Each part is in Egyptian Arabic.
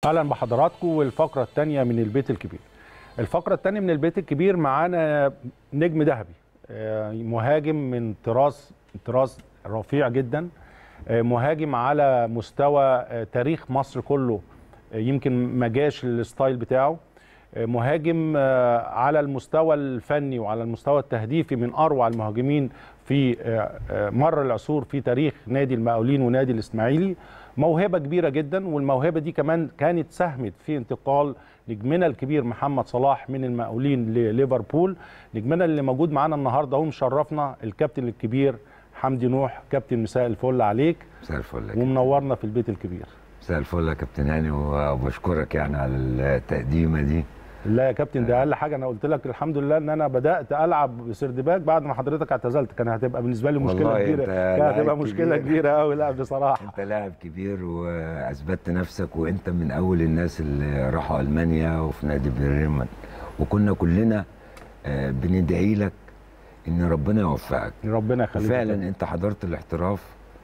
اهلا بحضراتكم والفقره الثانيه من البيت الكبير الفقره الثانيه من البيت الكبير معانا نجم ذهبي آه، مهاجم من طراز طراز رفيع جدا آه، مهاجم على مستوى آه، تاريخ مصر كله آه، يمكن ما جاش الستايل بتاعه آه، مهاجم آه، على المستوى الفني وعلى المستوى التهديفي من اروع المهاجمين في آه، آه، مر العصور في تاريخ نادي المقاولين ونادي الاسماعيلي موهبه كبيره جدا والموهبه دي كمان كانت ساهمت في انتقال نجمنا الكبير محمد صلاح من المقاولين لليفربول نجمنا اللي موجود معانا النهارده هو مشرفنا الكابتن الكبير حمدي نوح كابتن مساء الفل عليك مساء الفل يا كابتن. ومنورنا في البيت الكبير مساء الفل يا كابتن هاني وبشكرك يعني على التقديمه دي لا يا كابتن ده اقل حاجه انا قلت لك الحمد لله ان انا بدات العب بسردباك بعد ما حضرتك اعتزلت كان هتبقى بالنسبه لي مشكله والله كبيره أنت كانت لاعب هتبقى مشكله كبير. كبيره قوي لا بصراحه انت لاعب كبير واثبتت نفسك وانت من اول الناس اللي راحوا المانيا وفي نادي بريمان وكنا كلنا آه، بندعي لك ان ربنا يوفقك ربنا يخليك يا فعلا كابتن. انت حضرت الاحتراف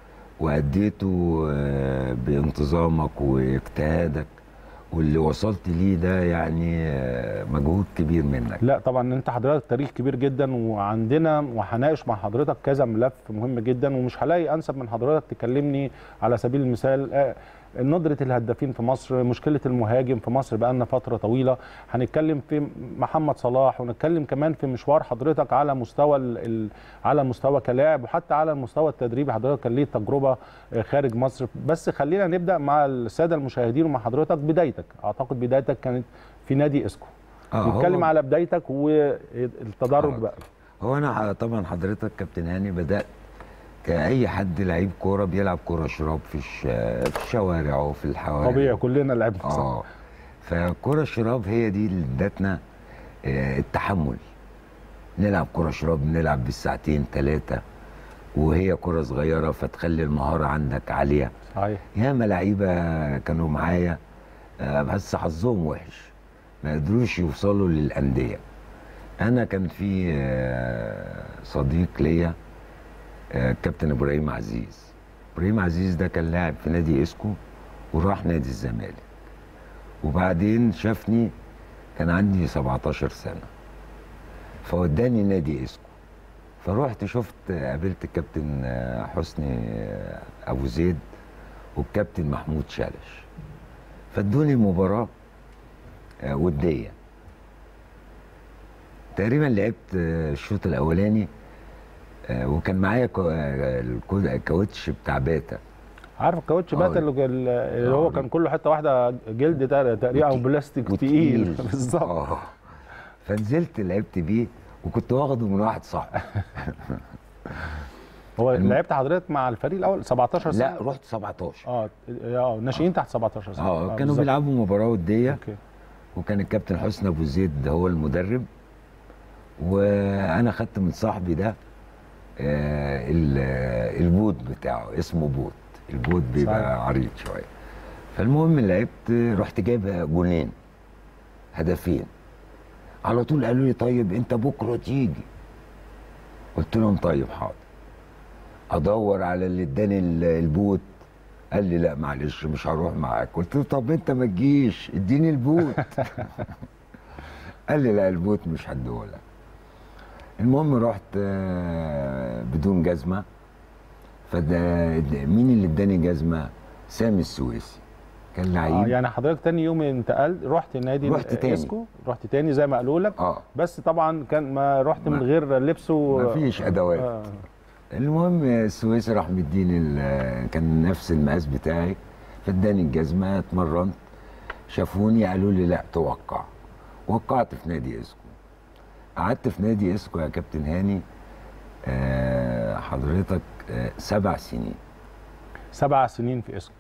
واديته آه، بانتظامك واجتهادك واللي وصلت ليه ده يعني آه، مجهود كبير منك لا طبعا انت حضرتك تاريخ كبير جدا وعندنا وهناقش مع حضرتك كذا ملف مهم جدا ومش هلاقي انسب من حضرتك تكلمني على سبيل المثال آه، ندرة الهدافين في مصر مشكلة المهاجم في مصر بقالنا فترة طويلة هنتكلم في محمد صلاح ونتكلم كمان في مشوار حضرتك على مستوى ال- ال- على المستوى كلاعب وحتى على المستوى التدريبي حضرتك كان ليه تجربة آه، خارج مصر بس خلينا نبدأ مع السادة المشاهدين ومع حضرتك بدايتك أعتقد بدايتك كانت في نادي اسكو آه، نتكلم هو- على بدايتك والتدرج آه. بقى هو انا طبعا حضرتك كابتن هاني بدات كاي حد لعيب كوره بيلعب كوره شراب في الش... في الشوارع وفي الحواري طبيعي كلنا لعبنا صح اه فكرة الشراب هي دي اللي ادتنا آه، التحمل نلعب كرة شراب نلعب بالساعتين ثلاثة وهي كرة صغيرة فتخلي المهارة عندك عالية صحيح ياما لعيبة كانوا معايا آه، بس حظهم وحش ما قدروش يوصلوا للأندية أنا كان في آه، صديق ليا آه، كابتن إبراهيم عزيز إبراهيم عزيز ده كان لاعب في نادي إسكو وراح نادي الزمالك وبعدين شافني كان عندي 17 سنة فوداني نادي إسكو فروحت شفت قابلت الكابتن آه، حسني آه، أبو زيد والكابتن محمود شالش فادوني مباراة آه، ودية تقريبا لعبت آه، الشوط الأولاني آه، وكان معايا كو- آه، الكو- الكاوتش بتاع باتا عارف الكاوتش آه. باتا اللي اللي هو آه. كان كله حته واحده جلد تق- تقريبا او وتقيل. بلاستيك وتقيل. تقيل بالظبط اه فنزلت لعبت بيه وكنت واخده من واحد صاحبي هو الم- لعبت حضرتك مع الفريق الاول 17 سنه لا رحت 17 اه اه ناشئين تحت 17 سنه اه كانوا بالظبط. بيلعبوا مباراه وديه اوكي وكان الكابتن حسني ابو زيد هو المدرب وانا خدت من صاحبي ده آه، ال- آه، البوت بتاعه اسمه بوت البوت بيبقى صحيح. عريض شويه فالمهم لعبت رحت جايب جونين هدفين على طول قالوا لي طيب انت بكره تيجي قلت لهم طيب حاضر ادور على اللي اداني ال- البوت قال لي لا معلش مش هروح معاك قلت له طب انت ما تجيش اديني البوت قال لي لا البوت مش هديهولك المهم رحت آه، بدون جزمه فده ده- مين اللي اداني جزمه سامي السويسي كان اه لعيب يعني حضرتك تاني يوم انتقلت رحت نادي رحت تاني. اسكو رحت تاني زي ما قالوا لك اه بس طبعا كان ما رحت من ما- غير لبس و مفيش ادوات آه. المهم السويسي راح مديني ال- كان نفس المقاس بتاعي فاداني الجزمه اتمرنت شافوني قالوا لي لا توقع وقعت في نادي اسكو قعدت في نادي اسكو يا كابتن هاني آه، حضرتك آه، سبع سنين سبع سنين في اسكو